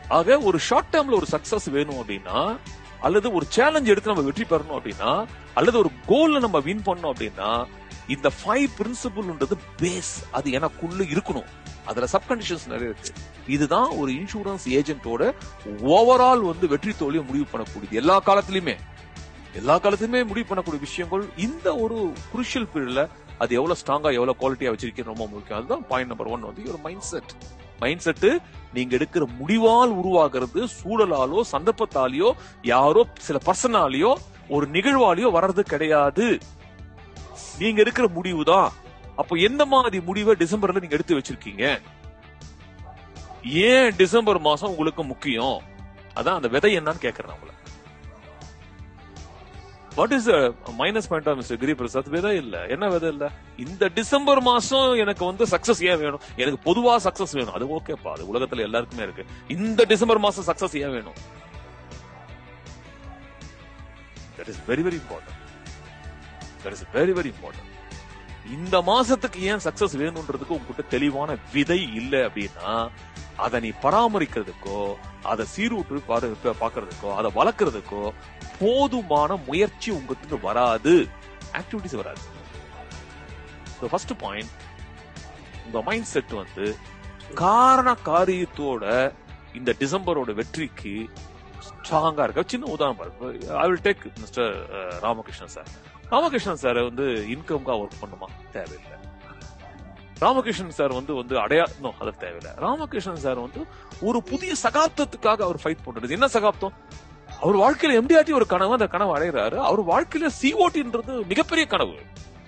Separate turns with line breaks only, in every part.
ஆக ஒரு ஷார்ட் டேர்ம்ல ஒரு சக்சஸ் வேணும் அப்படின்னா அல்லது ஒரு சேலஞ்ச் எடுத்து நம்ம வெற்றி பெறணும் அப்படின்னா அல்லது ஒரு கோல்ல நம்ம வின் பண்ணோம் அப்படின்னா இந்த ஃபைவ் பிரின்சிபிள்ன்றது பேஸ் அது எனக்குள்ள இருக்கணும் அதுல சப்கண்டிஷன்ஸ் நிறைய இருக்கு இதுதான் ஒரு இன்சூரன்ஸ் ஏஜென்ட்டோட ஓவரால் வந்து வெற்றி தோல்வியை முடிவு பண்ணக்கூடியது எல்லா காலத்திலயுமே எல்லா காலத்துலயுமே முடிவு பண்ணக்கூடிய விஷயங்கள் இந்த ஒரு குருஷியல் பீரியட்ல அது எவ்வளவு ஸ்ட்ராங்கா எவ்வளவு குவாலிட்டியா வச்சிருக்கிறது ரொம்ப முக்கியம் அதுதான் பாயிண்ட் நம்பர் ஒன் வந்து ஒரு மைண்ட் செட் மைண்ட் செட் நீங்க எடுக்கிற முடிவால் உருவாகிறது சூழலாலோ சந்தர்ப்பத்தாலேயோ யாரோ சில பர்சனாலேயோ ஒரு நிகழ்வாலேயோ வர்றது கிடையாது நீங்க எடுக்கிற முடிவு தான் அப்ப எந்த மாதிரி முடிவை டிசம்பர்ல நீங்க எடுத்து வச்சிருக்கீங்க ஏன் டிசம்பர் மாசம் உங்களுக்கு முக்கியம் அதான் அந்த விதை என்னன்னு கேக்குறேன் உங்களை what is minus point of mister Giri Prasad விதை இல்ல என்ன விதை இல்ல இந்த டிசம்பர் மாசம் எனக்கு வந்து சக்சஸ் ஏன் வேணும் எனக்கு பொதுவா சக்சஸ் வேணும் அது ஓகேப்பா அது உலகத்துல எல்லாருக்குமே இருக்கு இந்த டிசம்பர் மாசம் சக்சஸ் ஏன் வேணும் that is very very important that is very very important இந்த மாசத்துக்கு ஏன் சக்சஸ் வேணும்ன்றதுக்கு உங்ககிட்ட தெளிவான விதை இல்லை அப்படின்னா அதை நீ பராமரிக்கிறதுக்கோ அதை சீரூட்டு பாரு- பாக்குறதுக்கோ அதை வளர்க்கறதுக்கோ போதுமான முயற்சி உங்ககிட்ட வராது ஆக்டிவிட்டிஸ் வராது ஃபர்ஸ்ட் பாயிண்ட் உங்க மைண்ட் செட் வந்து காரண காரியத்தோட இந்த டிசம்பரோட வெற்றிக்கு ஸ்ட்ராங்கா இருக்கு சின்ன உதாரணம் பாருங்க I will take mister Ramakrishnan sir Ramakrishnan sir வந்து இன்கம்கா ஒர்க் பண்ணுமா தேவையில்லை ராமகிருஷ்ணன் சார் வந்து வந்து அடையா நோ அது தேவையில்லை ராமகிருஷ்ணன் சார் வந்து ஒரு புதிய சகாப்தத்துக்காக அவர் ஃபைட் பண்றது என்ன சகாப்தம் அவர் வாழ்க்கையில எம்டிஆர்டி ஒரு கனவு அந்த கனவு அடைகிறாரு அவர் வாழ்க்கையில சிஓடின்றது மிகப்பெரிய கனவு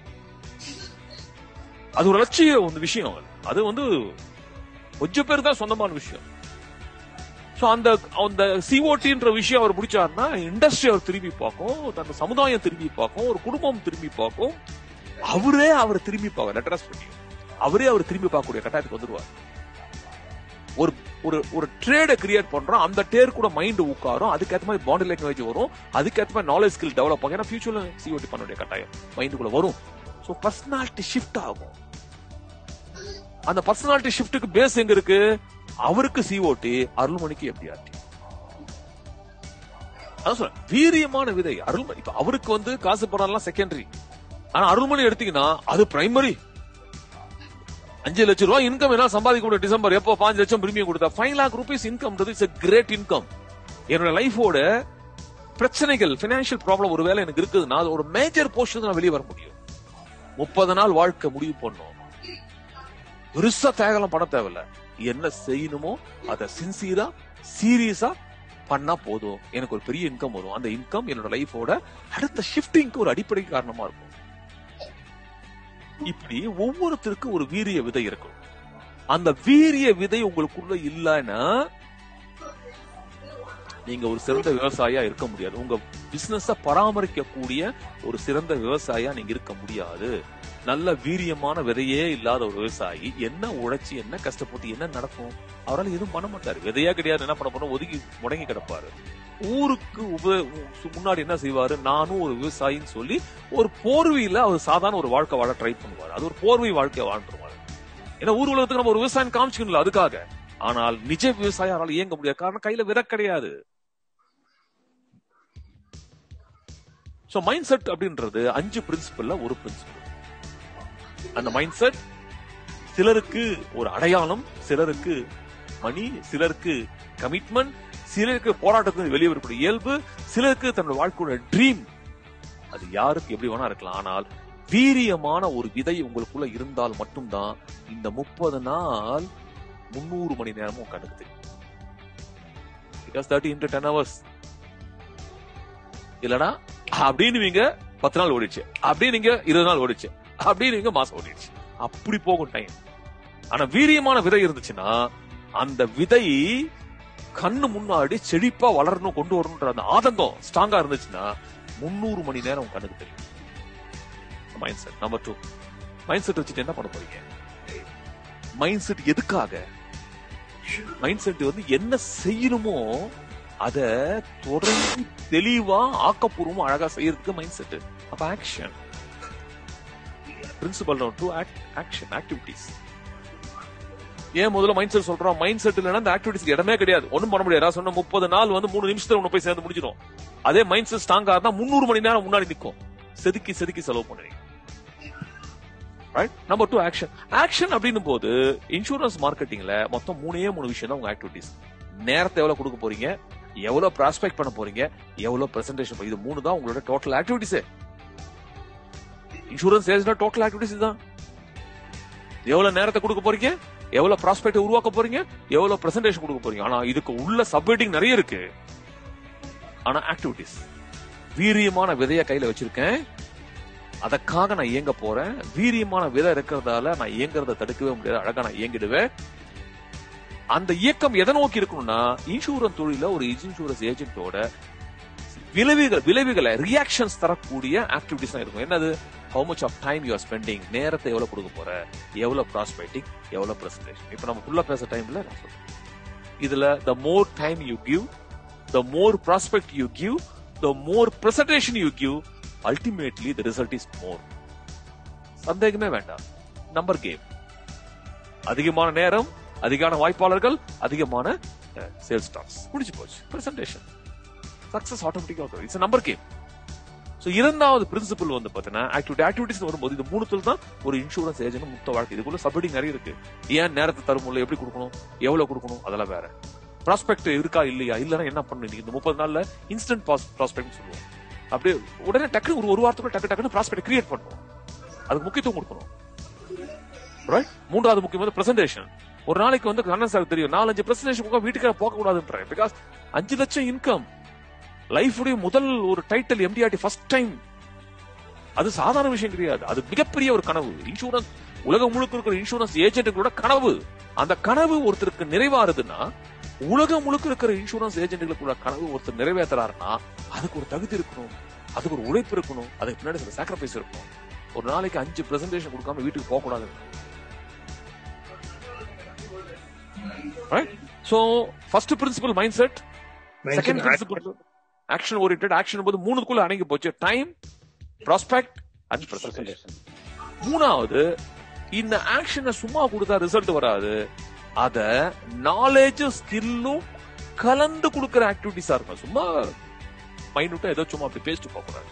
அது ஒரு லட்சிய ஒரு விஷயம் அது. அது வந்து கொஞ்சம் பேர் தான் சொந்தமான விஷயம் சோ அந்த அந்த சிஓடின்ற விஷயம் அவர் முடிச்சாருன்னா இண்டஸ்ட்ரி அவர் திரும்பி பார்க்கும் தன் சமுதாயம் திரும்பி பார்க்கும் ஒரு குடும்பம் திரும்பி பார்க்கும் அவரே அவர் திரும்பி பார்க்க லெட்டரஸ் பண்ணி அவரே அவர் திரும்பி பார்க்கக்கூடிய கட்டாயத்துக்கு வந்துருவார் ஒரு ஒரு ஒரு ட்ரேட கிரியேட் பண்றோம் அந்த டேர் கூட மைண்ட் உட்காரும் அதுக்கேற்ற மாதிரி பாடி லாங்குவேஜ் வரும் அதுக்கேற்ற மாதிரி நாலேஜ் ஸ்கில் டெவலப் ஆகும் ஏன்னா ஃபியூச்சர்ல சிஓடி பண்ண வேண்டிய கட்டாயம் மைண்டுக்குள்ள வரும் ஸோ பர்சனாலிட்டி ஷிஃப்ட் ஆகும் அந்த பர்சனாலிட்டி ஷிஃப்ட்டுக்கு பேஸ் எங்க இருக்கு அவருக்கு சிஓடி அருள்மணிக்கு எம்டிஆர்டி அதான் சொல்றேன் வீரியமான விதை அருள்மணி இப்ப அவருக்கு வந்து காசு பணம்லாம் செகண்டரி ஆனா அருள்மணி எடுத்தீங்கன்னா அது பிரைமரி அஞ்சு லட்சம் ரூபாய் இன்கம் என்ன சம்பாதிக்க முடியும் டிசம்பர் எப்போ பாஞ்சு லட்சம் பிரீமியம் கொடுத்தா five lakh rupees income it's great income என்னோட லைஃபோட பிரச்சனைகள் பினான்சியல் ப்ராப்ளம் ஒருவேளை எனக்கு இருக்குதுன்னா அது ஒரு மேஜர் போர்ஷன் நான் வெளியே வர முடியும் முப்பது நாள் வாழ்க்கை முடிவு பண்ணும் பெருசா தேகலாம் பண்ண தேவையில்ல என்ன செய்யணுமோ அதை சின்சியரா சீரியஸா பண்ணா போதும் எனக்கு ஒரு பெரிய இன்கம் வரும் அந்த இன்கம் என்னோட லைஃபோட அடுத்த ஷிஃப்டிங்க்கு ஒரு அடிப்படை காரணமா இருக்கும் இப்படி ஒவ்வொருத்தருக்கும் ஒரு வீரிய விதை இருக்கும் அந்த வீரிய விதை உங்களுக்குள்ள இல்லைன்னா நீங்க ஒரு சிறந்த விவசாயியா இருக்க முடியாது உங்க பிசினஸ பராமரிக்க கூடிய ஒரு சிறந்த விவசாயியா நீங்க இருக்க முடியாது நல்ல வீரியமான விதையே இல்லாத ஒரு விவசாயி என்ன உழைச்சி என்ன கஷ்டப்பட்டு என்ன நடக்கும் அவரால் எதுவும் பண்ண மாட்டாரு விதையா கிடையாது என்ன பண்ண போறோம் ஒதுங்கி முடங்கி கிடப்பாரு ஊருக்கு உப முன்னாடி என்ன செய்வாரு நானும் ஒரு விவசாயின்னு சொல்லி ஒரு போர்வையில அவர் சாதாரண ஒரு வாழ்க்கை வாழ ட்ரை பண்ணுவாரு அது ஒரு போர்வை வாழ்க்கையை வாழ்ந்துருவாரு ஏன்னா ஊர் உலகத்துக்கு நம்ம ஒரு விவசாயம் காமிச்சுக்கணும்ல அதுக்காக ஆனால் நிஜ விவசாயம் அவரால் இயங்க முடியாது காரணம் கையில விதை கிடையாது சோ மைண்ட் செட் அப்படின்றது அஞ்சு பிரின்சிபல்ல ஒரு பிரின்சிபல் அந்த மைண்ட் செட் சிலருக்கு ஒரு அடையாளம் சிலருக்கு மணி சிலருக்கு கமிட்மெண்ட் சிலருக்கு போராட்டத்துக்கு வெளியே வரக்கூடிய இயல்பு சிலருக்கு தன்னோட வாழ்க்கையோட ட்ரீம் அது யாருக்கு எப்படி வேணா இருக்கலாம் ஆனால் வீரியமான ஒரு விதை உங்களுக்குள்ள இருந்தால் மட்டும்தான் இந்த முப்பது நாள் முன்னூறு மணி நேரமும் கணக்கு தெரியும் because thirty into ten hours இல்லனா அப்படின்னு நீங்க பத்து நாள் ஓடிச்சு அப்படின்னு நீங்க இருபது நாள் ஓடிச்சு அப்படின்னு நீங்க மாசம் ஓடிடுச்சு அப்படி போகும் டைம் ஆனா வீரியமான விதை இருந்துச்சுன்னா அந்த விதை கண்ணு முன்னாடி செழிப்பா வளரணும் கொண்டு வரணும்ன்ற அந்த ஆதங்கம் ஸ்ட்ராங்கா இருந்துச்சுன்னா முன்னூறு மணி நேரம் உங்க கண்ணுக்கு தெரியும் mind set number two mind set வச்சுட்டு என்ன பண்ண போறீங்க மைண்ட் செட் எதுக்காக மைண்ட் செட் வந்து என்ன செய்யணுமோ அத தொடர்ந்து தெளிவா ஆக்கப்பூர்வமா அழகா செய்யறதுக்கு மைண்ட் செட் அப்ப action principle two action activities ஏன் முதல்ல மைண்ட் செட் சொல்றோம் மைண்ட் செட் இல்லைன்னா அந்த ஆக்டிவிட்டிஸ்க்கு இடமே கிடையாது ஒண்ணும் பண்ண முடியாது சொன்ன முப்பது நாள் வந்து மூணு நிமிஷத்துல ஒண்ணு போய் சேர்ந்து முடிஞ்சிடும் அதே மைண்ட் செட் ஸ்ட்ராங்கா இருந்தா முந்நூறு மணி நேரம் முன்னாடி நிக்கும் செதுக்கி செதுக்கி செலவு பண்ணுவீங்க right number two action action அப்படின்னும் போது இன்சூரன்ஸ் மார்க்கெட்டிங்ல மொத்தம் மூணே மூணு விஷயம் தான் உங்க ஆக்டிவிட்டிஸ் நேரத்தை எவ்வளவு கொடுக்க போறீங்க எவ்வளவு ப்ராஸ்பெக்ட் பண்ண போறீங்க எவ்வளவு பிரசன்டேஷன் இது மூணு தான் உங்களோட டோட்டல் ஆக்டிவிட்டிஸ் இன்சூரன்ஸ் ஏஜென்ட்னா டோட்டல் ஆக்டிவிட்டிஸ் தான் எவ்வளவு நேரத்தை கொடுக்க போறீங்க எவ்வளவு ப்ராஸ்பெக்ட் உருவாக்க போறீங்க எவ்வளவு பிரசன்டேஷன் கொடுக்க போறீங்க ஆனா இதுக்கு உள்ள சப்மிட்டிங் நிறைய இருக்கு ஆனா ஆக்டிவிட்டிஸ் வீரியமான விதைய கையில வச்சிருக்கேன் அதற்காக நான் இயங்க போறேன் வீரியமான விதை இருக்கிறதால நான் இயங்குறத தடுக்கவே முடியாது அழகா நான் இயங்கிடுவேன் அந்த இயக்கம் எதை நோக்கி இருக்கணும்னா இன்சூரன்ஸ் தொழில ஒரு இன்சூரன்ஸ் ஏஜென்ட்டோட விளைவுகள் விளைவுகளை ரியாக்ஷன்ஸ் தரக்கூடிய ஆக்டிவிட்டிஸ் தான் இருக்கும் என்னது how much of time you are spending நேரத்தை எவ்வளவு கொடுக்க போற எவ்வளவு ப்ராஸ்பெக்டிங் எவ்வளவு பிரசன்டேஷன் இப்ப நம்ம ஃபுல்லா பேச டைம்ல நான் சொல்றேன் இதுல the more time you give the more prospect you give the more presentation you give ultimately the result is more சந்தேகமே வேண்டாம் நம்பர் கேம் அதிகமான நேரம் அதிகமான வாய்ப்பாளர்கள் அதிகமான சேல்ஸ் டாக்ஸ் முடிச்சு போச்சு பிரசன்டேஷன் சக்சஸ் ஆட்டோமேட்டிக்கா இட்ஸ் நம்பர் கேம் சோ இரண்டாவது பிரின்சிபல் வந்து பாத்தீங்கன்னா ஆக்டிவிட்டி ஆக்டிவிட்டிஸ் வரும்போது இது மூணுத்துல தான் ஒரு இன்சூரன்ஸ் ஏஜென்ட் முக்த வாழ்க்கை இதுக்குள்ள சப்மிட்டிங் நிறைய இருக்கு ஏன் நேரத்தை தருமுள்ள எப்படி கொடுக்கணும் எவ்வளவு கொடுக்கணும் அதெல்லாம் வேற ப்ராஸ்பெக்ட் இருக்கா இல்லையா இல்லன்னா என்ன பண்ணணும் இந்த முப்பது நாள்ல இன்ஸ்டன்ட் ப்ராஸ்பெக்ட் சொல்லுவோம் அப்படியே உடனே டக்குனு ஒரு ஒரு வாரத்துக்குள்ள டக்கு டக்குனு ப்ராஸ்பெக்ட் கிரியேட் பண்ணுவோம் அதுக்கு முக்கியத்துவம் கொடுக்கணும் ரைட் மூன்றாவது முக்கியமான பிரசன்டேஷன் ஒரு நாளைக்கு வந்து கண்ணன் சார் தெரியும் நாலஞ்சு பிரசன்டேஷன் வீட்டுக்கு போக கூடாதுன்ற பிகாஸ் அஞ்சு லட்சம் இன்கம் லைஃபுடைய முதல் ஒரு டைட்டில் எம்டிஆர்டி ஃபர்ஸ்ட் டைம் அது சாதாரண விஷயம் கிடையாது அது மிகப்பெரிய ஒரு கனவு இன்சூரன்ஸ் உலகம் முழுக்க இருக்கிற இன்சூரன்ஸ் ஏஜென்ட்டுகளோட கனவு அந்த கனவு ஒருத்தருக்கு நிறைவாருதுன்னா உலகம் முழுக்க இருக்கிற இன்சூரன்ஸ் ஏஜென்ட்டுகளுக்குள்ள கனவு ஒருத்தர் நிறைவேற்றுறாருன்னா அதுக்கு ஒரு தகுதி இருக்கணும் அதுக்கு ஒரு உழைப்பு இருக்கணும் அதுக்கு பின்னாடி சில சாக்ரிஃபைஸ் இருக்கணும் ஒரு நாளைக்கு அஞ்சு பிரசன்டேஷன் கொடுக்காம வீட்டுக்கு போக கூடாது so first principle mind set second principle action orient action போது மூணுக்குள்ள அடங்கி போச்சு டைம் ப்ராஸ்பெக்ட் அண்ட் பிரசன்டேஷன் மூணாவது இந்த ஆக்ஷனை சும்மா கொடுத்தா ரிசல்ட் வராது அத நாலேஜ் ஸ்கில்லும் கலந்து கொடுக்கிற ஆக்டிவிட்டிஸா இருக்கும் சும்மா மைனூட்டா ஏதோ சும்மா அப்படி பேசிட்டு போக கூடாது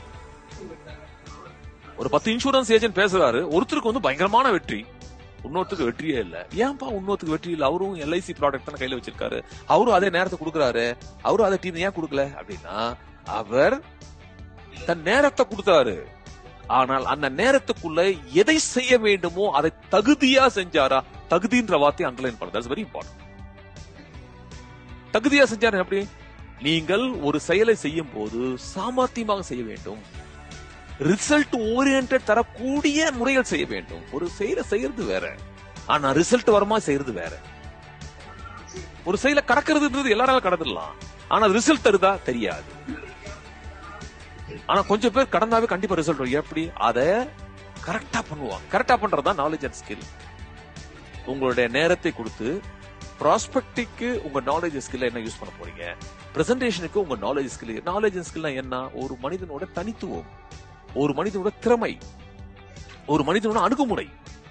ஒரு பத்து இன்சூரன்ஸ் ஏஜென்ட் பேசுறாரு ஒருத்தருக்கு வந்து பயங்கரமான வெற்றி இன்னொருத்துக்கு வெற்றியே இல்ல ஏன்பா இன்னொருத்துக்கு வெற்றி இல்ல அவரும் எல்ஐசி ப்ராடக்ட் தானே கையில வச்சிருக்காரு அவரும் அதே நேரத்தை கொடுக்கறாரு அவரும் அதே டீம் ஏன் கொடுக்கல அப்படின்னா அவர் தன் நேரத்தை கொடுத்தாரு ஆனால் அந்த நேரத்துக்குள்ள எதை செய்ய வேண்டுமோ அதை தகுதியா செஞ்சாரா தகுதின்ற வார்த்தை அண்டர்லைன் பண்ணது வெரி இம்பார்ட்டன்ட் தகுதியா செஞ்சாரு எப்படி நீங்கள் ஒரு செயலை செய்யும் போது சாமர்த்தியமாக செய்ய வேண்டும் ரிசல்ட் ஓரியன்ட் தரக்கூடிய முறைகள் செய்ய வேண்டும் ஒரு செயலை செய்யறது வேற ஆனா ரிசல்ட் வரமா செய்யறது வேற ஒரு செயலை கடக்கிறதுன்றது எல்லாராலும் கடந்துடலாம் ஆனா ரிசல்ட் தருதா தெரியாது ஆனா கொஞ்சம் பேர் கடந்தாவே கண்டிப்பா ரிசல்ட் வரும் எப்படி அத கரெக்டா பண்ணுவாங்க கரெக்டா பண்றதுதான் நாலேஜ் அண்ட் ஸ்கில் உங்களுடைய நேரத்தை கொடுத்து ப்ராஸ்பெக்டிக்கு உங்க நாலேஜ் ஸ்கில் என்ன யூஸ் பண்ண போறீங்க பிரசன்டேஷனுக்கு உங்க நாலேஜ் ஸ்கில் நாலேஜ் ஸ்கில் என்ன ஒரு மனிதனோட தனித்துவம் ஒரு மனிதனோட திறமை ஒரு மனிதனோட அணுகுமுறை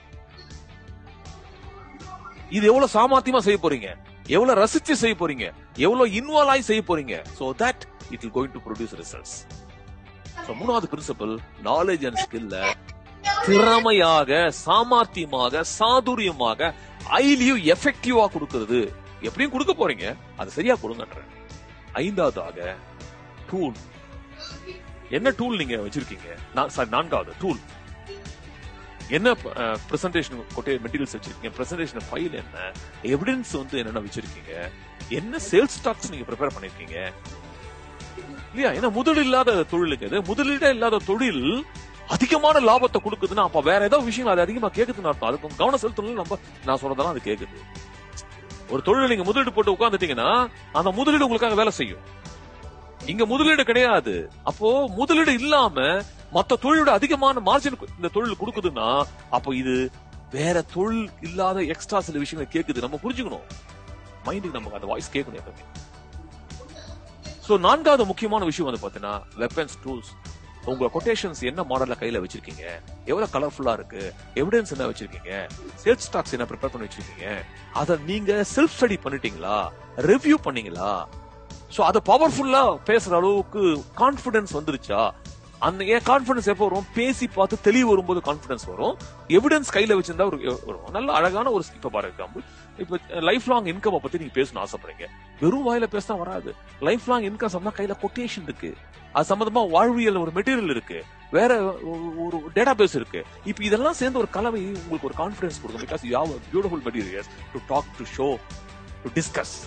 இது எவ்வளவு சாமர்த்தியமா செய்ய போறீங்க எவ்வளவு ரசிச்சு செய்ய போறீங்க எவ்வளவு இன்வால்வ் ஆகி செய்ய போறீங்க so that it will going to produce results So, மூணாவது பிரின்சிபல் நாலேஜ் அண்ட் ஸ்கில்ல திறமையாக சாமர்த்தியமாக சாதுரியமாக ஐலியும் எஃபெக்டிவா கொடுக்கிறது எப்படியும் கொடுக்க போறீங்க அது சரியா கொடுங்கன்ற ஐந்தாவதாக டூல் என்ன டூல் நீங்க வச்சிருக்கீங்க நான் sorry, நான்காவது டூல் என்ன பிரசன்டேஷன் கொட்டே மெட்டீரியல்ஸ் வச்சிருக்கீங்க பிரசன்டேஷன் ஃபைல் என்ன எவிடன்ஸ் வந்து என்னென்ன வச்சிருக்கீங்க என்ன சேல்ஸ் ஸ்டாக்ஸ் நீங்க ப்ரிப்பேர் பண்ணிருக்கீங்க இல்லையா ஏன்னா முதல் இல்லாத தொழிலுக்கு இது முதலீடே இல்லாத தொழில் அதிகமான லாபத்தை கொடுக்குதுன்னா அப்ப வேற ஏதோ விஷயம் அது அதிகமா கேக்குதுன்னு அர்த்தம் அதுக்கு கவனம் செலுத்தணும் நம்ம நான் சொல்றதெல்லாம் அது கேக்குது ஒரு தொழில் நீங்க முதலீடு போட்டு உட்காந்துட்டீங்கன்னா அந்த முதலீடு உங்களுக்காக வேலை செய்யும் இங்க முதலீடு கிடையாது அப்போ முதலீடு இல்லாம மத்த தொழிலோட அதிகமான மார்ஜின் இந்த தொழில் கொடுக்குதுன்னா அப்போ இது வேற தொழில் இல்லாத எக்ஸ்ட்ரா சில விஷயங்களை கேக்குது நம்ம புரிஞ்சுக்கணும் மைண்டுக்கு நமக்கு அந்த வாய்ஸ் கேட்கணும் எப்பவுமே சோ நான்காவது முக்கியமான விஷயம் வந்து பாத்தீங்கன்னா வெப்பன்ஸ் டூல்ஸ் உங்க கொட்டேஷன்ஸ் என்ன மாடல்ல கையில வச்சிருக்கீங்க எவ்வளவு கலர்ஃபுல்லா இருக்கு எவிடன்ஸ் என்ன வச்சிருக்கீங்க சேல்ஸ் ஸ்டாக்ஸ் என்ன ப்ரிப்பேர் பண்ணி வச்சிருக்கீங்க அத நீங்க செல்ஃப் ஸ்டடி பண்ணிட்டீங்களா ரிவ்யூ பண்ணீங்களா சோ அத பவர்ஃபுல்லா பேசுற அளவுக்கு கான்பிடன்ஸ் வந்துருச்சா அந்த ஏன் கான்பிடன்ஸ் எப்போ வரும் பேசி பார்த்து தெளிவு வரும்போது கான்பிடன்ஸ் வரும் எவிடன்ஸ் கையில வச்சிருந்தா ஒரு வரும் நல்ல அழகான ஒரு இப்ப பாரு எக்ஸாம்பிள் இப்ப லைஃப் லாங் இன்கம் பத்தி நீங்க பேசணும் ஆசைப்படுறீங்க வெறும் வாயில பேசினா வராது லைஃப் லாங் இன்கம் சம்பந்தமா கையில கொட்டேஷன் இருக்கு அது சம்பந்தமா வாழ்வியல் ஒரு மெட்டீரியல் இருக்கு வேற ஒரு- ஒரு டேட்டா பேஸ் இருக்கு இப்ப இதெல்லாம் சேர்ந்து ஒரு கலவை உங்களுக்கு ஒரு கான்பிடன்ஸ் கொடுக்கும் because you have beautiful materials to talk to show to discuss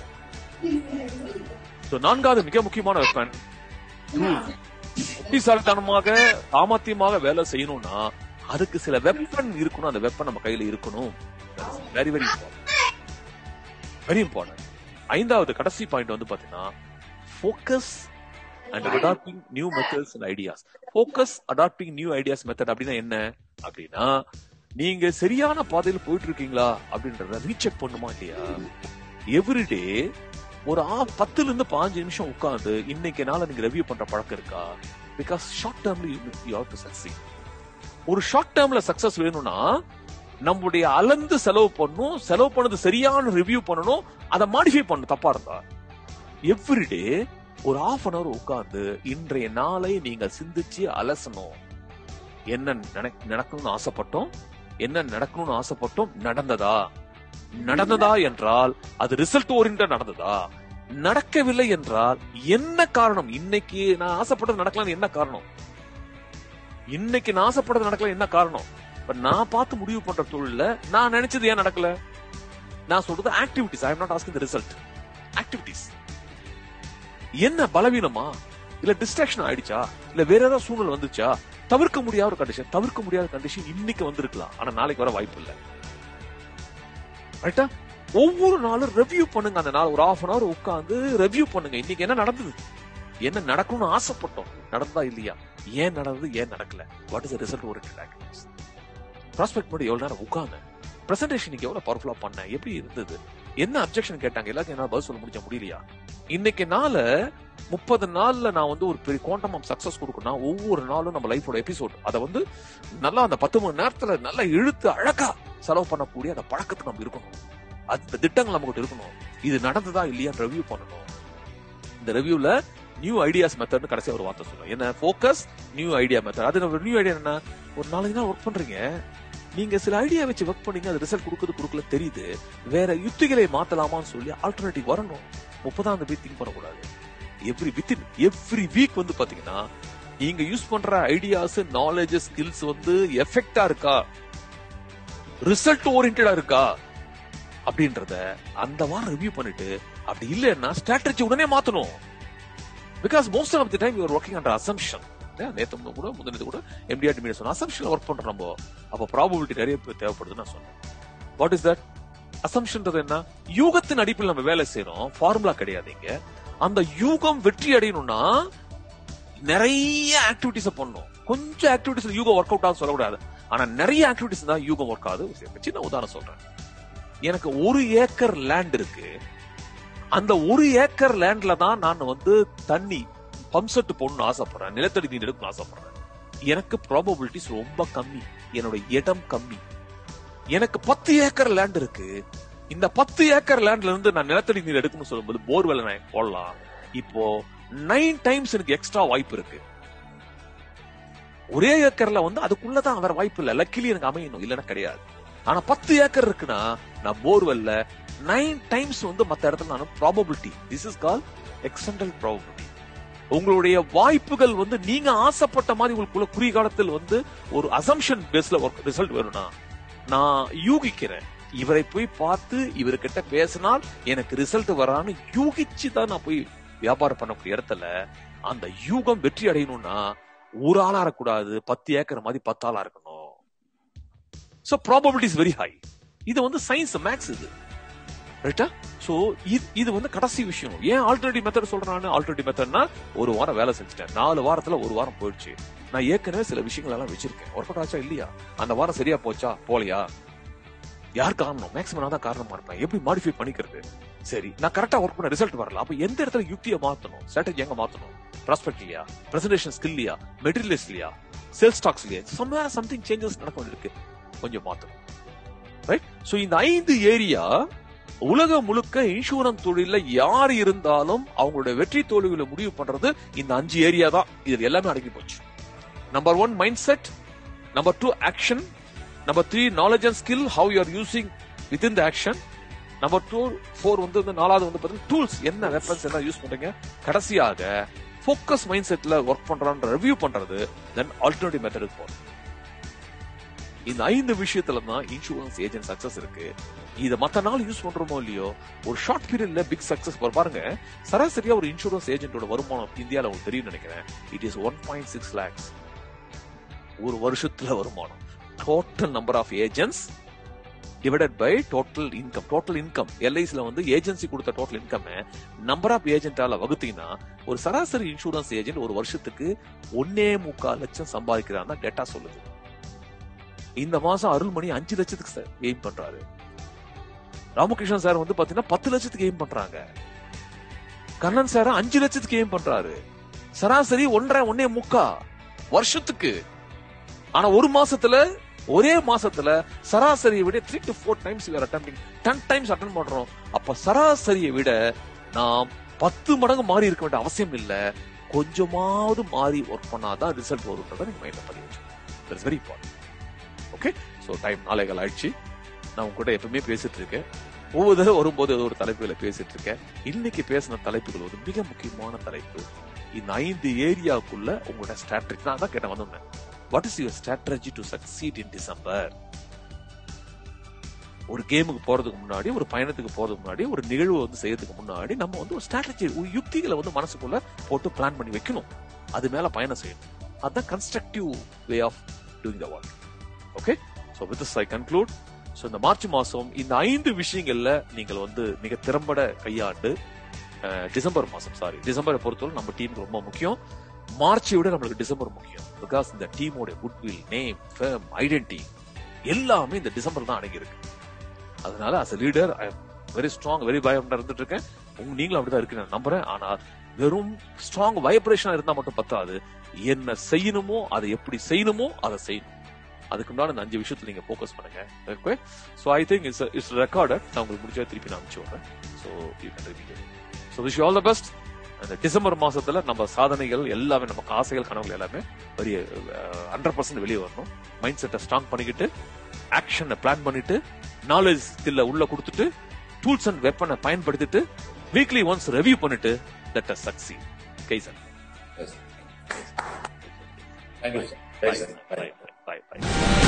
நான்காவது மிக முக்கியமான வெப்பன் புத்திசாலித்தனமாக சாமர்த்தியமாக வேலை செய்யணும்னா அதுக்கு சில வெப்பன் இருக்கணும் அந்த வெப்பன் நம்ம கையில இருக்கணும் வெரி வெரி வெரி இம்பார்ட்டன்ட் ஐந்தாவது கடைசி பாயிண்ட் வந்து பாத்தீங்கன்னா focus and adapting new methods and ideas focus adapting new ideas method அப்படின்னா என்ன அப்படின்னா நீங்க சரியான பாதையில் போயிட்டு இருக்கீங்களா அப்படின்றத ரீசெக் பண்ணுமா இல்லையா எவ்ரிடே ஒரு ஆ பத்துல இருந்து பாஞ்சு நிமிஷம் உட்கார்ந்து இன்னைக்கு நாள நீங்க ரிவ்யூ பண்ற பழக்கம் இருக்கா பிகாஸ் ஷார்ட் டேர்ம்ல யூ ஹவ் டு சக்சீட் ஒரு ஷார்ட் டேர்ம்ல சக்சஸ் வேணும்னா நம்முடைய அளந்து செலவு பண்ணணும் செலவு பண்ணது சரியான ரிவ்யூ பண்ணணும் அதை மாடிஃபை பண்ணணும் தப்பா இருந்தா எவ்ரிடே ஒரு half அன் அவர் உட்கார்ந்து இன்றைய நாளை நீங்கள் சிந்திச்சு அலசணும் என்ன நினை- நடக்கணும்னு ஆசைப்பட்டோம் என்ன நடக்கணும்னு ஆசைப்பட்டோம் நடந்ததா நடந்ததா என்றால் அது ரிசல்ட் ஓரியன்டா நடந்ததா நடக்கவில்லை என்றால் என்ன காரணம் இன்னைக்கு நான் ஆசைப்பட்டது நடக்கலாம் என்ன காரணம் இன்னைக்கு நான் ஆசைப்பட்டது நடக்கல என்ன காரணம் இப்ப நான் பார்த்து முடிவு பண்ற தொழில்ல நான் நினைச்சது ஏன் நடக்கல நான் சொல்றது activities I am not asking the result activities என்ன பலவீனமா இல்ல டிஸ்ட்ராக்ஷன் ஆயிடுச்சா இல்ல வேற ஏதாவது சூழ்நிலை வந்துச்சா தவிர்க்க முடியாத ஒரு கண்டிஷன் தவிர்க்க முடியாத கண்டிஷன் இன்னைக்கு வந்திருக்கலாம் ஆனா நாளைக்கு வர வாய்ப்பு இல்ல ரைட்டா ஒவ்வொரு நாளும் ரெவ்யூ பண்ணுங்க அந்த நாள் ஒரு half அன் அவர் உட்கார்ந்து ரெவ்யூ பண்ணுங்க இன்னைக்கு என்ன நடந்தது என்ன நடக்கணும்னு ஆசைப்பட்டோம் நடந்தா இல்லையா ஏன் நடந்தது ஏன் நடக்கல what is result oriented activities prospect பண்ணி எவ்வளவு நேரம் உட்கார்ந்தேன் பிரசன்டேஷன் நீங்க எவ்வளவு பவர்ஃபுல்லா பண்ணேன் எப்படி இருந்தது என்ன அப்செக்ஷன் கேட்டாங்க எல்லாத்தையும் என்னால பதில் சொல்ல முடிஞ்ச முடியலையா இன்னைக்கு நாள முப்பது நாள்ல நான் வந்து ஒரு பெரிய குவாண்டம் ஆஃப் சக்சஸ் கொடுக்கணும் ஒவ்வொரு நாளும் நம்ம லைஃபோட எபிசோட் அதை வந்து நல்லா அந்த பத்து மணி நேரத்துல நல்லா இழுத்து அழகா செலவு பண்ணக்கூடிய அந்த பழக்கத்துக்கு நம்ம இருக்கணும் அந்த திட்டங்கள் நமக்கு இருக்கணும் இது நடந்ததா இல்லையா ரிவ்யூ பண்ணணும் இந்த ரிவ்யூல நியூ ஐடியாஸ் மெத்தட்னு கடைசியா ஒரு வார்த்தை சொல்லுவோம் என்ன ஃபோக்கஸ் நியூ ஐடியா மெத்தட் அது நியூ ஐடியா என்ன ஒரு நாளைக்கு நாள் ஒர்க் பண்றீங்க நீங்க சில ஐடியா வச்சு ஒர்க் பண்ணீங்க அது ரிசல்ட் கொடுக்குது கொடுக்கல தெரியுது வேற யுக்திகளை மாத்தலாமான்னு சொல்லி ஆல்டர்னேட்டிவ் வரணும் முப்பதாம் தேதி திங்க் பண்ணக்கூடாது எவ்ரி வித்தின் எவ்ரி வீக் வந்து பாத்தீங்கன்னா நீங்க யூஸ் பண்ற ஐடியாஸ் நாலேஜ் ஸ்கில்ஸ் வந்து எஃபெக்டா இருக்கா ரிசல்ட் ஓரியன்டா இருக்கா அப்படின்றத அந்த வாரம் ரிவ்யூ பண்ணிட்டு அப்படி இல்லைன்னா ஸ்ட்ராட்டஜி உடனே மாத்தணும் because most of the time you're working under assumption நேத்து கூட முந்தினது கூட எம்டிஆர் மீடியா சொன்ன அசம்ஷன் ஒர்க் பண்றோம் நம்ம அப்ப ப்ராபபிலிட்டி நிறைய பேர் தேவைப்படுதுன்னு நான் சொன்னேன் வாட் இஸ் தட் அசம்ஷன்றது என்ன யூகத்தின் அடிப்பில் நம்ம வேலை செய்யறோம் ஃபார்முலா கிடையாது இங்க அந்த யூகம் வெற்றி அடையணும்னா நிறைய ஆக்டிவிட்டிஸ் பண்ணும் கொஞ்சம் ஆக்டிவிட்டிஸ் யூகம் ஒர்க் அவுட் ஆகும் சொல்லக்கூடாது ஆனா நிறைய ஆக்டிவிட்டிஸ் தான் யூகம் ஒர்க் ஆகுது ஒரு சின்ன உதாரணம் சொல்றேன் எனக்கு ஒரு ஏக்கர் லேண்ட் இருக்கு அந்த ஒரு ஏக்கர் லேண்ட்ல தான் நான் வந்து தண்ணி பம்ப் செட் போடணும்னு ஆசைப்படுறேன் நிலத்தடி நீர் எடுக்கணும்னு ஆசைப்படுறேன் எனக்கு ப்ராபபிலிட்டிஸ் ரொம்ப கம்மி என்னோட இடம் கம்மி எனக்கு பத்து ஏக்கர் லேண்ட் இருக்கு இந்த பத்து ஏக்கர் லேண்ட்ல இருந்து நான் நிலத்தடி நீர் எடுக்கணும்னு சொல்லும்போது போர்வெல் நான் போடலாம் இப்போ நைன் டைம்ஸ் எனக்கு எக்ஸ்ட்ரா வாய்ப்பு இருக்கு ஒரே ஏக்கர்ல வந்து அதுக்குள்ளதான் வேற வாய்ப்பு இல்ல லக்கிலி எனக்கு அமையணும் இல்லைன்னா கிடையாது ஆனா பத்து ஏக்கர் இருக்குன்னா நான் போர்வெல்ல நைன் டைம்ஸ் வந்து மத்த இடத்துல நான் probability this is call extended probability உங்களுடைய வாய்ப்புகள் வந்து நீங்க ஆசைப்பட்ட மாதிரி உங்களுக்குள்ள குறுகிய காலத்தில் வந்து ஒரு அசம்ஷன் பேஸ்ல ஒர்க் ரிசல்ட் வேணும்னா நான் யூகிக்கிறேன் இவரை போய் பார்த்து இவர்கிட்ட பேசினால் எனக்கு ரிசல்ட் வரான்னு யூகிச்சு தான் நான் போய் வியாபாரம் பண்ணக்கூடிய இடத்துல அந்த யூகம் வெற்றி அடையணும்னா ஒரு ஆளா இருக்கக்கூடாது பத்து ஏக்கர் மாதிரி பத்து ஆளா இருக்கணும் so probability is very high இது வந்து சயின்ஸ் மேக்ஸ் இது ரைட்டா சோ இது இது வந்து கடைசி விஷயம் ஏன் ஆல்டர்னேட்டிவ் மெத்தட் சொல்றானு ஆல்டர்னேட்டிவ் மெத்தட்னா ஒரு வாரம் வேலை செஞ்சுட்டேன் நாலு வாரத்துல ஒரு வாரம் போயிடுச்சு நான் ஏற்கனவே சில விஷயங்கள் எல்லாம் வச்சிருக்கேன் ஒர்க் அவுட் ஆச்சா இல்லையா அந்த வாரம் சரியா போச்சா போலையா யார் காரணம் மேக்ஸிமம் நான் தான் காரணமா இருப்பேன் எப்படி மாடிஃபை பண்ணிக்கிறது சரி நான் கரெக்டா ஒர்க் பண்ண ரிசல்ட் வரல அப்ப எந்த இடத்துல யுக்தியை மாத்தணும் ஸ்ட்ராட்டஜி எங்க மாத்தணும் ப்ராஸ்பெக்ட் இல்லையா பிரசன்டேஷன் ஸ்கில் இல்லையா மெட்டீரியல்ஸ் இல்லையா சேல்ஸ் ஸ்டாக்ஸ் இல்லையா சம்வேர் சம்திங் சேஞ்சஸ் நடக்க வேண்டியிருக்கு கொஞ்சம் மாத்தணும் ரைட் சோ இந்த ஐந்து ஏரியா உலகம் முழுக்க இன்சூரன்ஸ் தொழில யார் இருந்தாலும் அவங்களோட வெற்றி தோல்விகளை முடிவு பண்றது இந்த அஞ்சு ஏரியா தான் இது எல்லாமே அடங்கி போச்சு number one mind set number two action number three knowledge and skill how you are using with in the action number two four வந்து வந்து நாலாவது வந்து பாத்தீங்கன்னா டூல்ஸ் என்ன வெப்பன்ஸ் என்ன யூஸ் பண்றீங்க கடைசியாக ஃபோக்கஸ் மைண்ட் செட்ல ஒர்க் பண்றான்ற ரிவ்யூ பண்றது தென் ஆல்டர்னேட்டிவ் மெத்தடுக்கு போறது இந்த ஐந்து விஷயத்துல தான் இன்சூரன்ஸ் ஏஜென்ட் சக்சஸ் இருக்கு இத மத்த நாள் யூஸ் பண்றோமோ இல்லையோ ஒரு ஷார்ட் பீரியட்ல பிக் சக்சஸ் பாருங்க சராசரியா ஒரு இன்சூரன்ஸ் ஏஜென்ட்டோட வருமானம் இந்தியால உங்களுக்கு தெரியும் நினைக்கிறேன் it is one point six lakhs ஒரு வருஷத்துல வருமானம் total number of agents divided by total income total income எல்ஐசில வந்து ஏஜென்சி கொடுத்த டோட்டல் இன்கம் நம்பர் ஆஃப் ஏஜென்டால வகுத்தீங்கன்னா ஒரு சராசரி இன்சூரன்ஸ் ஏஜென்ட் ஒரு வருஷத்துக்கு ஒன்னே முக்கால் லட்சம் சம்பாதிக்கிறான்னு டேட்டா சொல்லுது இந்த மாசம் அருள்மணி அஞ்சு லட்சத்துக்கு சார் எய்ம் பண்றாரு ராமகிருஷ்ணன் சார் வந்து பாத்தீங்கன்னா பத்து லட்சத்துக்கு எய்ம் பண்றாங்க கண்ணன் சார் அஞ்சு லட்சத்துக்கு எய்ம் பண்றாரு சராசரி ஒன்றரை ஒன்னே முக்கா வருஷத்துக்கு ஆனா ஒரு மாசத்துல ஒரே மாசத்துல சராசரியை விட three to four times attempting ten times attend பண்றோம் அப்ப சராசரியை விட நாம் பத்து மடங்கு மாறி இருக்க வேண்டிய அவசியம் இல்ல கொஞ்சமாவது மாறி ஒர்க் பண்ணாதான் ரிசல்ட் வரும்ன்றதை நீங்க மைண்ட்ல பண்ணி வச்சுக்கோங்க very important okay so time நாளைகள் ஆயிடுச்சு நான் உங்க கூட எப்பவுமே பேசிட்டு இருக்கேன் ஒவ்வொரு தடவை வரும்போது ஏதோ ஒரு தலைப்புகளை பேசிட்டு இருக்கேன் இன்னைக்கு பேசின தலைப்புகள் ஒரு மிக முக்கியமான தலைப்பு இந்த ஐந்து ஏரியாவுக்குள்ள உங்களோட ஸ்ட்ராட்டஜி நான் தான் கேட்டேன் வந்தேன் what is your strategy to succeed in December ஒரு கேமுக்கு போறதுக்கு முன்னாடி ஒரு பயணத்துக்கு போறதுக்கு முன்னாடி ஒரு நிகழ்வு வந்து செய்யறதுக்கு முன்னாடி நம்ம வந்து ஒரு ஸ்ட்ராட்டஜி ஒரு யுக்திகளை வந்து மனசுக்குள்ள போட்டு பிளான் பண்ணி வைக்கணும் அது மேல பயணம் செய்யணும் அதுதான் constructive way of doing the work okay so with I conclude so இந்த மார்ச் மாசம் இந்த ஐந்து விஷயங்கள்ல நீங்கள் வந்து மிக திறம்பட கையாண்டு டிசம்பர் மாசம் சாரி டிசம்பரை பொறுத்தவரை நம்ம டீமுக்கு ரொம்ப முக்கியம் மார்ச்சை விட நம்மளுக்கு டிசம்பர் முக்கியம் பிகாஸ் இந்த டீமோட குட்வில் நேம் ஃபேம் ஐடென்டி எல்லாமே இந்த டிசம்பர் தான் அடங்கி இருக்கு அதனால as leader I very strong very பயம் இருந்துட்டு இருக்கேன் உங்க நீங்களும் அப்படிதான் இருக்கு நான் நம்புறேன் ஆனால் வெறும் ஸ்ட்ராங் வைப்ரேஷனா இருந்தா மட்டும் பத்தாது என்ன செய்யணுமோ அதை எப்படி செய்யணுமோ அதை செய்யணும் அதுக்கு முன்னாடி அந்த அஞ்சு விஷயத்துல நீங்க ஃபோக்கஸ் பண்ணுங்க okay so I think it's it's recorded நான் உங்களுக்கு முடிச்சா திருப்பி நான் அனுப்பிச்சு விடுறேன் so you can repeat so wish all the best அந்த டிசம்பர் மாசத்துல நம்ம சாதனைகள் எல்லாமே நமக்கு ஆசைகள் கனவுகள் எல்லாமே பெரிய ஹண்ட்ரட் பர்சன்ட் வெளியே வரணும் மைண்ட் செட்டை ஸ்ட்ராங் பண்ணிக்கிட்டு ஆக்ஷனை பிளான் பண்ணிட்டு நாலேஜ் ஸ்கில்ல உள்ள கொடுத்துட்டு டூல்ஸ் அண்ட் வெப்பனை பயன்படுத்திட்டு வீக்லி ஒன்ஸ் ரெவியூ பண்ணிட்டு தட் அ சக்சி கை sir
Thank you, sir.
Bye. Bye. Bye. Bye.